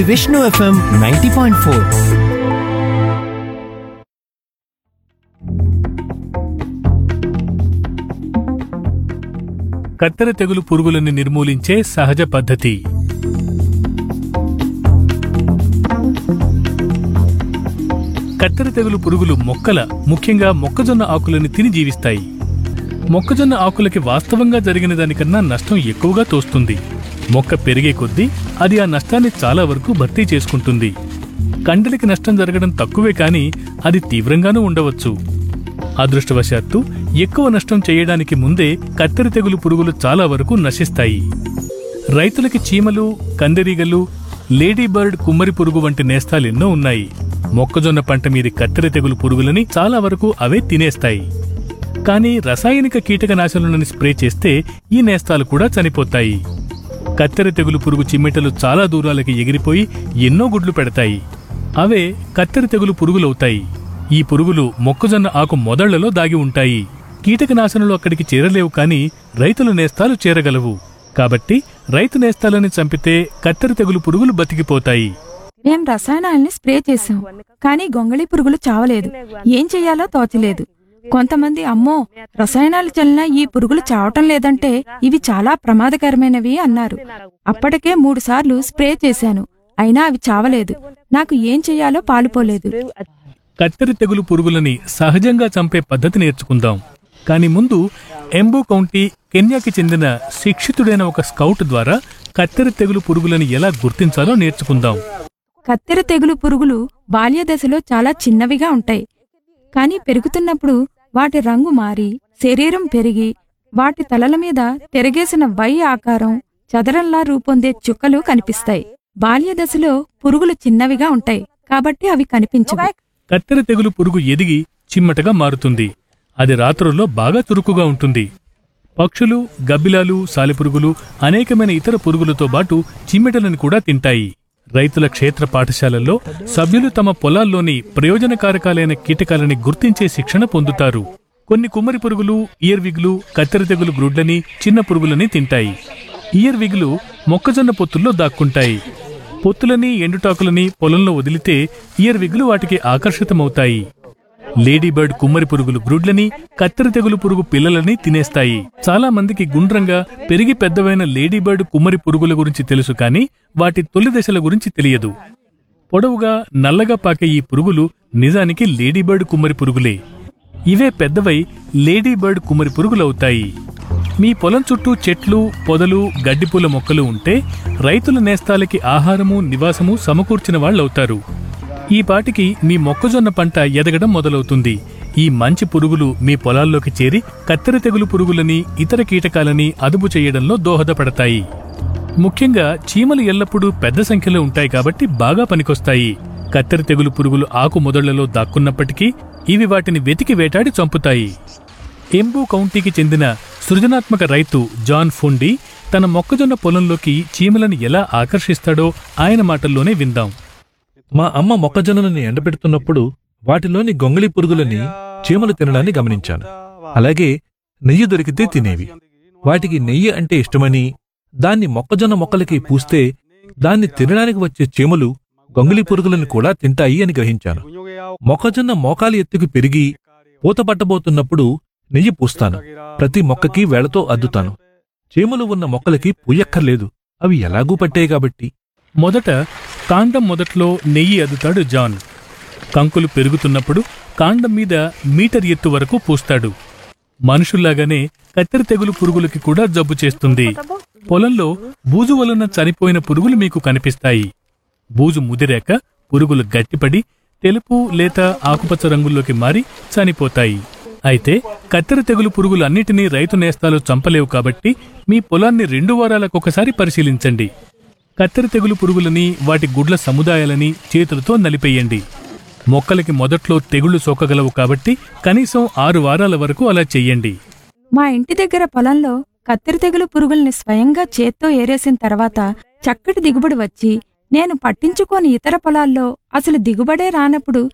Vishnu FM ninety point four కత్తెర తెగులు పురుగులను నిర్మూలించే సహజ పద్ధతి కత్తెర తెగులు పురుగులు మొక్కల ముఖ్యంగా మొక్కజొన్న ఆకులను తిని జీవిస్తాయి మొక్కజొన్న ఆకులకి వాస్తవంగా జరిగిన దానికన్నా నష్టం ఎక్కువగా తోస్తుంది మొక్క పెరిగే కొద్దీ అది ఆ నష్టాన్ని చాలా వరకు భర్తీ చేసుకుంటుంది కండలికి నష్టం జరగడం తక్కువే కానీ అది తీవ్రంగానూ ఉండవచ్చు అదృష్టవశాత్తు ఎక్కువ నష్టం చేయడానికి ముందే కత్తెర తెగులు పురుగులు చాలా వరకు నశిస్తాయి రైతులకి చీమలు కందిరీగలు లేడీ బర్డ్ కుమ్మరి పురుగు వంటి నేస్తాలెన్నో ఉన్నాయి మొక్కజొన్న పంట మీది కత్తెర తెగులు పురుగులని చాలా వరకు అవే తినేస్తాయి కానీ రసాయనిక కీటకనాశనులను స్ప్రే చేస్తే ఈ నేస్తాలు కూడా చనిపోతాయి కత్తెర తెగులు పురుగు చిమ్మెటలు చాలా దూరాలకి ఎగిరిపోయి ఎన్నో గుడ్లు పెడతాయి అవే కత్తెర తెగులు పురుగులవుతాయి ఈ పురుగులు మొక్కజొన్న ఆకు మొదళ్లలో దాగి ఉంటాయి కీటకనాశనలు అక్కడికి చేరలేవు కానీ రైతుల నేస్తాలు చేరగలవు కాబట్టి రైతు నేస్తాలని చంపితే కత్తెర తెగులు పురుగులు బతికిపోతాయి మేం రసాయనాల్ని స్ప్రే చేశాం కానీ గొంగళి పురుగులు చావలేదు ఏం చెయ్యాలో తోచలేదు కొంతమంది అమ్మో రసాయనాలు చల్లినా ఈ పురుగులు చావటం లేదంటే ఇవి చాలా ప్రమాదకరమైనవి అన్నారు అప్పటికే మూడు సార్లు స్ప్రే చేశాను అయినా అవి చావలేదు నాకు ఏం చెయ్యాలో పాలుపోలేదు కత్తెర తెగులు పురుగులని సహజంగా చంపే పద్ధతి నేర్చుకుందాం కాని ముందు ఎంబో కౌంటీ కెన్యాకి చెందిన శిక్షితుడైన ఒక స్కౌట్ ద్వారా కత్తెర తెగులు పురుగులని ఎలా గుర్తించాలో నేర్చుకుందాం కత్తెర తెగులు పురుగులు బాల్య దశలో చాలా చిన్నవిగా ఉంటాయి కానీ పెరుగుతున్నప్పుడు వాటి రంగు మారి శరీరం పెరిగి వాటి తలల మీద తిరగేసిన వై ఆకారం చదరంలా రూపొందే చుక్కలు కనిపిస్తాయి బాల్య దశలో పురుగులు చిన్నవిగా ఉంటాయి కాబట్టి అవి కనిపించవు కత్తెర తెగులు పురుగు ఎదిగి చిమ్మటగా మారుతుంది అది రాత్రుల్లో బాగా చురుకుగా ఉంటుంది పక్షులు గబ్బిలాలు సాలెపురుగులు అనేకమైన ఇతర పురుగులతో పాటు చిమ్మెటలను కూడా తింటాయి రైతుల క్షేత్ర పాఠశాలల్లో సభ్యులు తమ పొలాల్లోని ప్రయోజనకారకాలైన కీటకాలని గుర్తించే శిక్షణ పొందుతారు కొన్ని కుమ్మరి పురుగులు ఇయర్ విగులు కత్తెర తెగులు గ్రుడ్లని చిన్న పురుగులని తింటాయి ఇయర్ విగులు మొక్కజొన్న పొత్తుల్లో దాక్కుంటాయి పొత్తులని ఎండుటాకులని పొలంలో వదిలితే ఇయర్ విగులు వాటికి ఆకర్షితమవుతాయి లేడీ బర్డ్ కుమ్మరి పురుగులు గ్రుడ్లని కత్తెర తెగులు పురుగు పిల్లలని తినేస్తాయి చాలా మందికి గుండ్రంగా పెరిగి పెద్దవైన లేడీ బర్డ్ కుమ్మరి పురుగుల గురించి తెలుసు కానీ వాటి తొలి దశల గురించి తెలియదు పొడవుగా నల్లగా పాకే ఈ పురుగులు నిజానికి లేడీ బర్డ్ కుమ్మరి పురుగులే ఇవే పెద్దవై లేడీ బర్డ్ కుమ్మరి పురుగులవుతాయి మీ పొలం చుట్టూ చెట్లు పొదలు గడ్డిపూల మొక్కలు ఉంటే రైతుల నేస్తాలకి ఆహారము నివాసము సమకూర్చిన వాళ్ళవుతారు ఈ పాటికి మీ మొక్కజొన్న పంట ఎదగడం మొదలవుతుంది ఈ మంచి పురుగులు మీ పొలాల్లోకి చేరి కత్తెర తెగులు పురుగులని ఇతర కీటకాలని అదుపు చేయడంలో దోహదపడతాయి ముఖ్యంగా చీమలు ఎల్లప్పుడూ పెద్ద సంఖ్యలో ఉంటాయి కాబట్టి బాగా పనికొస్తాయి కత్తెర తెగులు పురుగులు ఆకు మొదళ్లలో దాక్కున్నప్పటికీ ఇవి వాటిని వెతికి వేటాడి చంపుతాయి ఎంబూ కౌంటీకి చెందిన సృజనాత్మక రైతు జాన్ ఫుండి తన మొక్కజొన్న పొలంలోకి చీమలను ఎలా ఆకర్షిస్తాడో ఆయన మాటల్లోనే విందాం మా అమ్మ మొక్కజొన్నలని ఎండబెడుతున్నప్పుడు వాటిలోని గొంగళి పురుగులని చీమలు తినడాన్ని గమనించాను అలాగే నెయ్యి దొరికితే తినేవి వాటికి నెయ్యి అంటే ఇష్టమని దాన్ని మొక్కజొన్న మొక్కలకి పూస్తే దాన్ని తినడానికి వచ్చే చీమలు గొంగళి పురుగులను కూడా తింటాయి అని గ్రహించాను మొక్కజొన్న మోకాలి ఎత్తుకు పెరిగి పూత పట్టబోతున్నప్పుడు నెయ్యి పూస్తాను ప్రతి మొక్కకి వేళతో అద్దుతాను చీమలు ఉన్న మొక్కలకి పూయక్కర్లేదు అవి ఎలాగూ పట్టాయి కాబట్టి మొదట కాండం మొదట్లో నెయ్యి అద్దుతాడు జాన్ కంకులు పెరుగుతున్నప్పుడు కాండం మీద మీటర్ ఎత్తు వరకు పూస్తాడు మనుషుల్లాగానే కత్తెర తెగులు పురుగులకి కూడా జబ్బు చేస్తుంది పొలంలో బూజు వలన చనిపోయిన పురుగులు మీకు కనిపిస్తాయి బూజు ముదిరాక పురుగులు గట్టిపడి తెలుపు లేత ఆకుపచ్చ రంగుల్లోకి మారి చనిపోతాయి అయితే కత్తెర తెగులు పురుగులన్నిటినీ రైతు నేస్తాలు చంపలేవు కాబట్టి మీ పొలాన్ని రెండు వారాలకొకసారి పరిశీలించండి కత్తెర తెగులు పురుగులని వాటి గుడ్ల సముదాయాలని చేతులతో నలిపేయండి మొక్కలకి మొదట్లో తెగుళ్లు సోకగలవు కాబట్టి కనీసం ఆరు వారాల వరకు అలా చెయ్యండి మా ఇంటి దగ్గర పొలంలో కత్తెర తెగులు పురుగుల్ని స్వయంగా చేత్తో ఏరేసిన తర్వాత చక్కటి దిగుబడి వచ్చి నేను పట్టించుకోని ఇతర పొలాల్లో అసలు దిగుబడే రానప్పుడు